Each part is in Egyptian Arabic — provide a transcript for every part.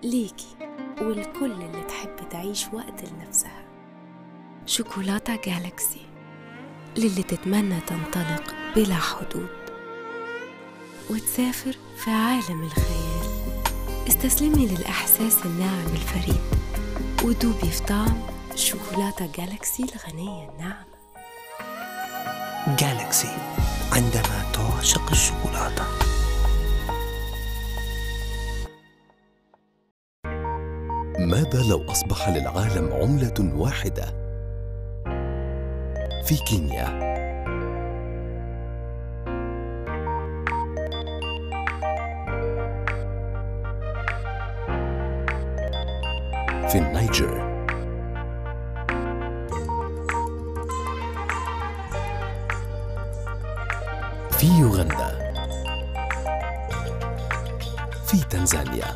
ليكي ولكل اللي تحب تعيش وقت لنفسها شوكولاتة جالكسي للي تتمنى تنطلق بلا حدود وتسافر في عالم الخيال استسلمي للإحساس الناعم الفريد ودوبي في طعم شوكولاتة جالكسي الغنية الناعمة جالكسي عندما تعشق الشوكولاتة ماذا لو أصبح للعالم عملة واحدة؟ في كينيا في النيجر في يوغندا في تنزانيا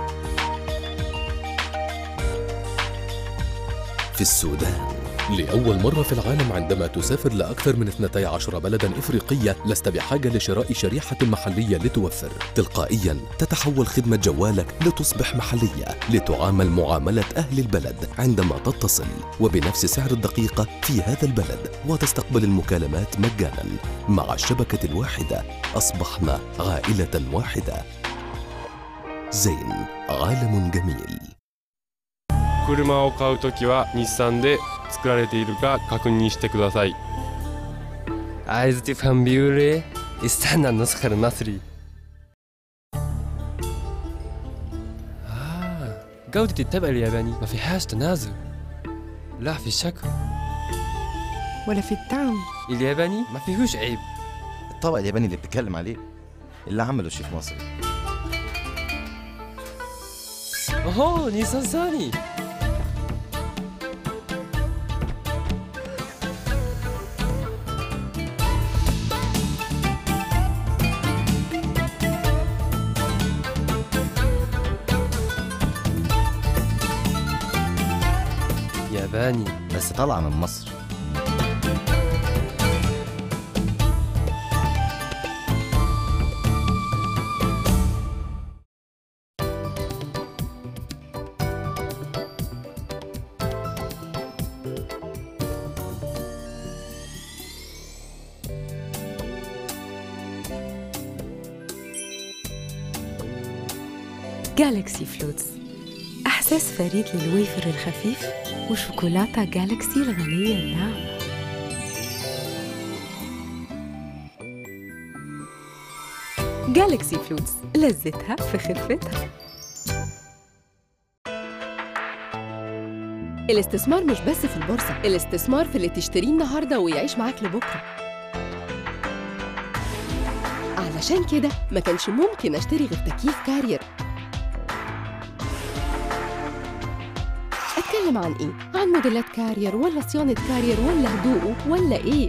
في السودان لأول مرة في العالم عندما تسافر لأكثر من 12 بلدا إفريقية لست بحاجة لشراء شريحة محلية لتوفر تلقائيا تتحول خدمة جوالك لتصبح محلية لتعامل معاملة أهل البلد عندما تتصل وبنفس سعر الدقيقة في هذا البلد وتستقبل المكالمات مجانا مع الشبكة الواحدة أصبحنا عائلة واحدة زين عالم جميل 車を買うときは日産で作られているか確認してください عايز تفهم بيقول ايه استنى النسخة المصري آه جودة الطبق الياباني ما فيهاش تنازل لا في الشكل ولا في الطعم الياباني ما فيهوش عيب الطبق الياباني اللي بتتكلم عليه اللي عمله شيف مصري اوه نيسان ثاني ياباني بس طالعه من مصر جالكسي فلوتس إحساس فريد للويفر الخفيف وشوكولاتة جالكسي الغنية الناعمة جالكسي فلوتس لذتها في خفتها الاستثمار مش بس في البورصة الاستثمار في اللي تشتريه النهاردة ويعيش معاك لبكرة علشان كده ما كانش ممكن اشتري غير تكييف كارير اتكلم عن ايه؟ عن موديلات كارير ولا صيانة كارير ولا هدوءه ولا ايه؟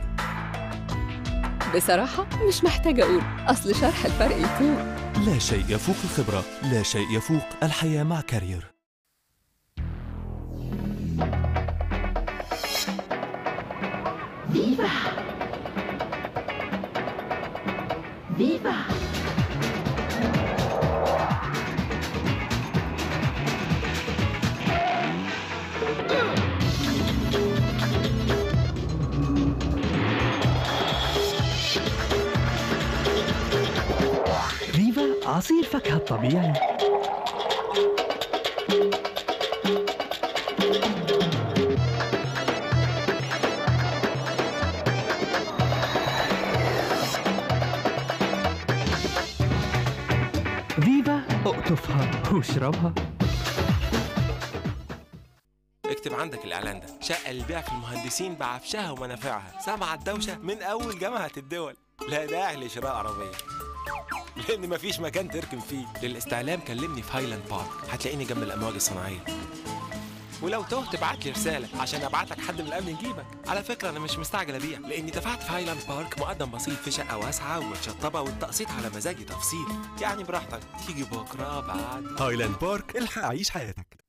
بصراحة مش محتاجة أقول أصل شرح الفرق يفوق لا شيء يفوق الخبرة لا شيء يفوق الحياة مع كارير فيفا عصير فاكهة الطبيعي فيفا اقطفها واشربها اكتب عندك الاعلان ده شقه للبيع في المهندسين بعفشها ومنافعها سامعه الدوشه من اول جامعه الدول لا داعي لشراء عربيه لان مفيش مكان تركن فيه للاستعلام كلمني في هايلاند بارك هتلاقيني جنب الامواج الصناعيه ولو تهت ابعت لي رساله عشان ابعت لك حد من الامن يجيبك على فكره انا مش مستعجل ابيع لاني دفعت في هايلاند بارك مقدم بسيط في شقه واسعه ومتشطبه والتقسيط على مزاجي تفصيل يعني براحتك تيجي بكره بعد هايلاند بارك الحق عيش حياتك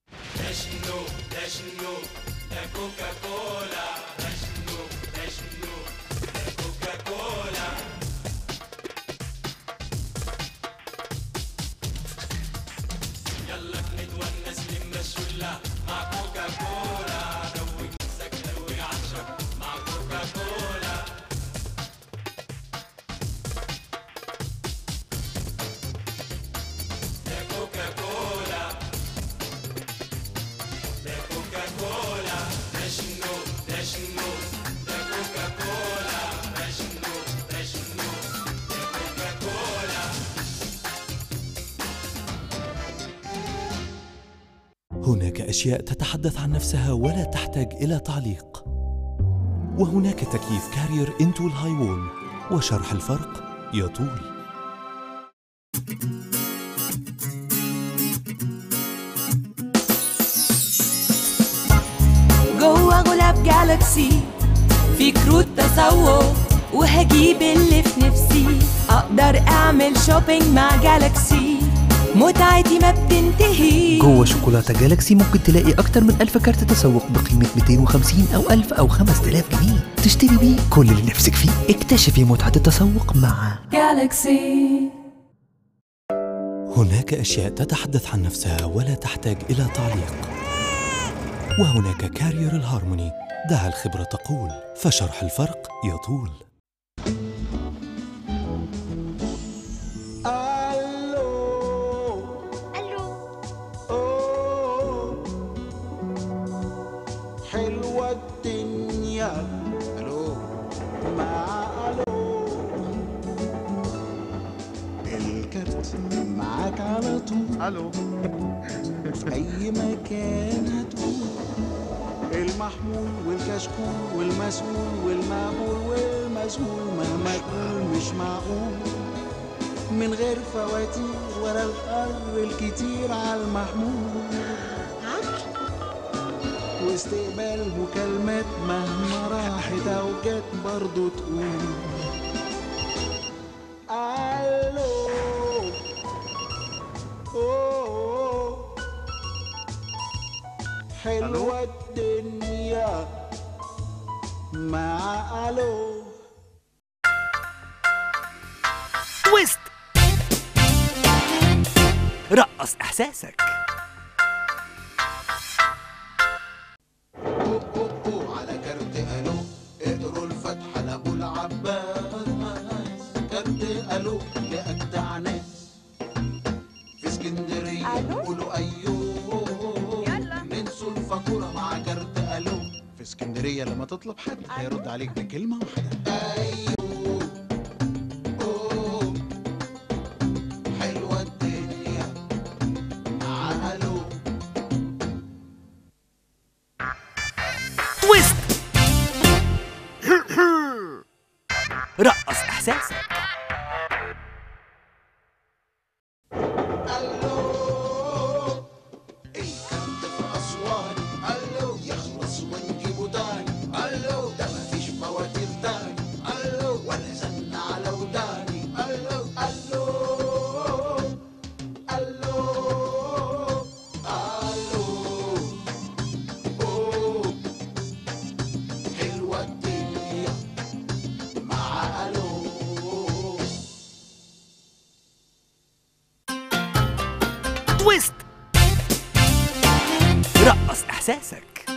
هناك أشياء تتحدث عن نفسها ولا تحتاج إلى تعليق وهناك تكييف كارير انتو الهاي وول وشرح الفرق يطول جوه غلاب جالكسي في كروت تسوق وهجيب اللي في نفسي اقدر اعمل شوبينج مع جالكسي متعتي ما بتنتهي جوه شوكولاتة جالاكسي ممكن تلاقي أكتر من ألف كارت تسوق بقيمة 250 أو 1000 أو 5000 جنيه تشتري بيه كل اللي نفسك فيه اكتشفي متعة التسوق مع جالكسي هناك أشياء تتحدث عن نفسها ولا تحتاج إلى تعليق وهناك كارير الهارموني دع الخبرة تقول فشرح الفرق يطول حلوة الدنيا الو مع الو الكارت معاك على طول الو في اي مكان هتقول المحمول والكشكول والمسؤول والمقبول والمسؤول مهما تقول مش معقول من غير فواتير ولا القر الكتير على المحمول واستقبال مكالمات مهما راحت او جت برضه تقول الو أوه. حلوة الدنيا مع الو تويست رقص إحساسك على كارت الو اقروا الفتحة لابو العباس كارت الو لأجدع ناس في اسكندرية قولوا ايوه ننسوا الفاتورة مع كارت الو في اسكندرية لما تطلب حد هيرد عليك بكلمة واحدة ايوه أوه. حلوة الدنيا مع الو تويست رقص إحساسك الكارت في أسوان ألو يخلص ونجيبه تاني ألو ده مفيش فواتير تاني ألو ولا زن على وداني ألو ألو ألو ألو أوه. حلوة الدنيا مع ألو تويست رقص إحساسك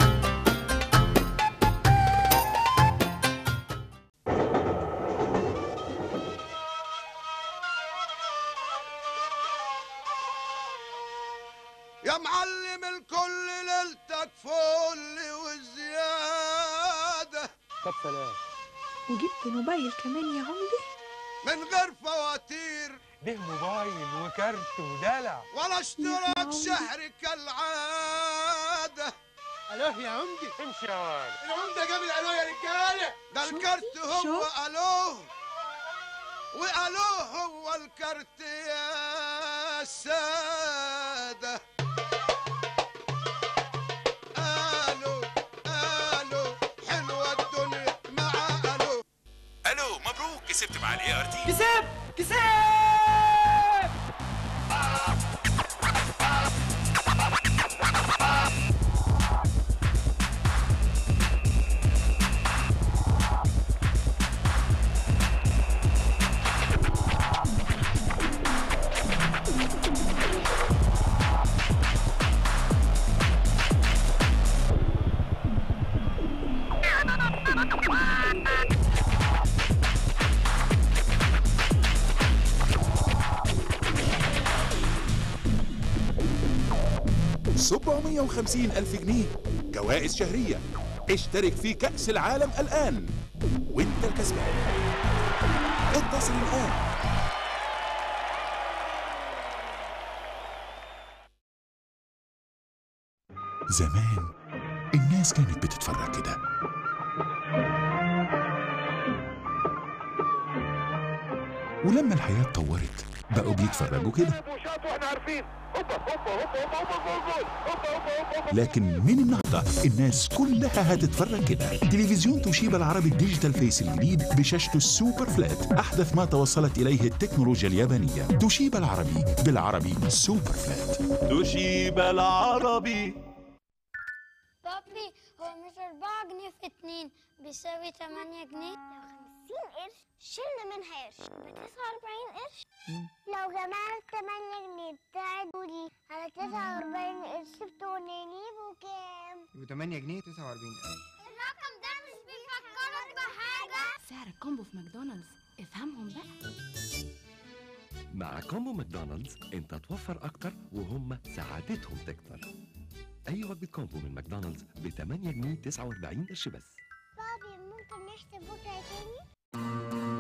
يا معلم الكل ليلتك فل والزيادة طب سلام وجبت موبايل كمان يا عمدي من غير فواتير ده موبايل وكارت ودلع ولا اشتراك شهري كالعادة الو يا عمدي امشي يا واد العمدة جاب الألو يا رجالة ده الكارت هو ألو وألو هو الكارت يا سادة ألو ألو حلوة الدنيا مع ألو الو مبروك كسبت مع الاي ار تي كسب كسب 750 ألف جنيه جوائز شهرية اشترك في كأس العالم الآن وانت الكسبان اتصل الآن زمان الناس كانت بتتفرج كده ولما الحياة اتطورت بقوا بيتفرجوا كده لكن من النهارده الناس كلها هتتفرج كده تلفزيون توشيبا العربي الديجيتال فيس الجديد بشاشته السوبر فلات احدث ما توصلت اليه التكنولوجيا اليابانيه توشيبا العربي بالعربي سوبر فلات توشيبا العربي بابي هو مش 4 جنيه في 2 بيساوي 8 جنيه لو 50 قرش شلنا منها قرش يبقى 49 قرش لو جمعت 8 جنيه بتاعت دي على 49 قرش بتوع نجيبه كام؟ يبقوا 8 جنيه 49 قرش الرقم ده مش بيفكرك بحاجة سعر الكومبو في ماكدونالدز افهمهم بقى مع كومبو ماكدونالدز انت توفر اكتر وهم سعادتهم تكتر اي وجبه كومبو من ماكدونالدز ب 8 جنيه 49 قرش بس بابي ممكن نحسب بكرة تاني؟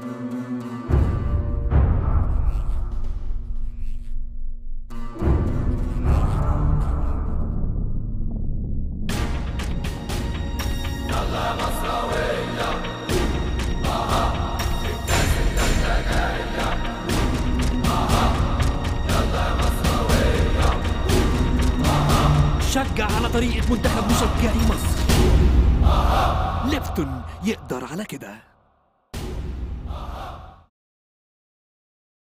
يلا مصراوية اها الكاس اللي جاية اها يلا مصراوية شجع على طريقة منتخب مشجعي مصر اها ليبتون يقدر على كده